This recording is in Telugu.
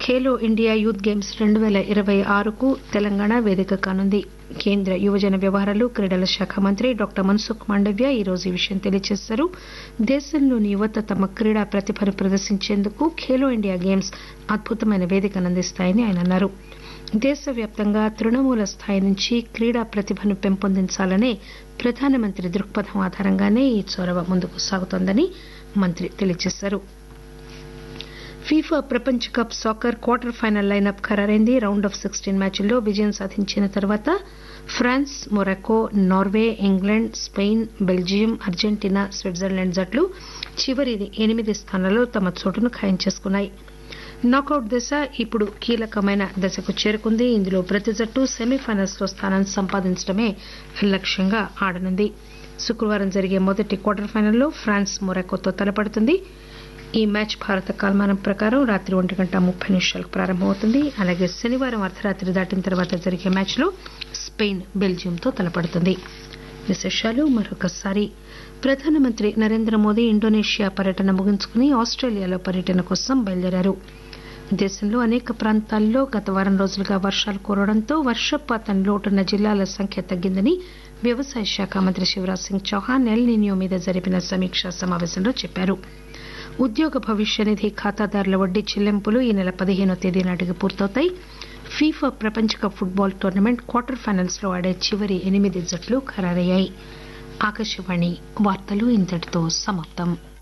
ఖేలో ఇండియా యూత్ గేమ్స్ రెండు పేల ఇరవై ఆరుకు తెలంగాణ వేదిక కానుంది కేంద్ర యువజన వ్యవహారాలు క్రీడల శాఖ మంత్రి డాక్టర్ మన్సుఖ్ మాండవ్య ఈరోజు ఈ విషయం తెలియజేశారు దేశంలోని యువత తమ క్రీడా ప్రతిభను ప్రదర్శించేందుకు ఖేలో ఇండియా గేమ్స్ అద్భుతమైన వేదికను అందిస్తాయని ఆయన అన్నారు దేశవ్యాప్తంగా తృణమూల స్థాయి నుంచి క్రీడా ప్రతిభను పెంపొందించాలనే ప్రధానమంత్రి దృక్పథం ఆధారంగానే ఈ చొరవ ముందుకు సాగుతోందని మంత్రి తెలియజేశారు ఫీఫా ప్రపంచ cup soccer quarter final lineup ఖరారైంది రౌండ్ ఆఫ్ సిక్స్టీన్ మ్యాచ్ల్లో విజయం సాధించిన తర్వాత France Morocco Norway England Spain Belgium Argentina Switzerland జట్లు చివరి ఎనిమిది స్థానాల్లో తమ చోటును ఖాయం చేసుకున్నాయి నాకౌట్ దశ ఇప్పుడు కీలకమైన దశకు చేరుకుంది ఇందులో ప్రతి జట్టు సెమీఫైనల్స్ లో స్థానం సంపాదించడమే లక్ష్యంగా ఆడనుంది శుక్రవారం జరిగే మొదటి క్వార్టర్ ఫైనల్లో ఫ్రాన్స్ మొరాకోతో తలపడుతుంది ఈ మ్యాచ్ భారత కాలమానం ప్రకారం రాత్రి ఒంటి గంట ముప్పై నిమిషాలకు ప్రారంభమవుతుంది అలాగే శనివారం అర్ధరాత్రి దాటిన తర్వాత జరిగే మ్యాచ్లో స్పెయిన్ బెల్జియంతో తలపడుతుంది విశేషాలు మరొకసారి ప్రధానమంత్రి నరేంద్ర మోదీ ఇండోనేషియా పర్యటన ముగించుకుని ఆస్ట్రేలియాలో పర్యటన కోసం బయలుదేరారు దేశంలో అనేక ప్రాంతాల్లో గత వారం రోజులుగా వర్షాలు కురవడంతో వర్షపాతం లోటున్న జిల్లాల సంఖ్య తగ్గిందని వ్యవసాయ శాఖ మంత్రి శివరాజ్ సింగ్ చౌహాన్ ఎల్ నినియో మీద జరిపిన సమీక్షా సమావేశంలో చెప్పారు ఉద్యోగ భవిష్య నిధి ఖాతాదారుల వడ్డీ చెల్లింపులు ఈ నెల పదిహేనో తేదీ నాటికి పూర్తవుతాయి ఫీఫా ప్రపంచ cup football tournament quarter finals లో ఆడే చివరి ఎనిమిది జట్లు ఖరారయ్యాయి ఆకాశవాణి వార్తలు ఇంతటితో సమాప్తం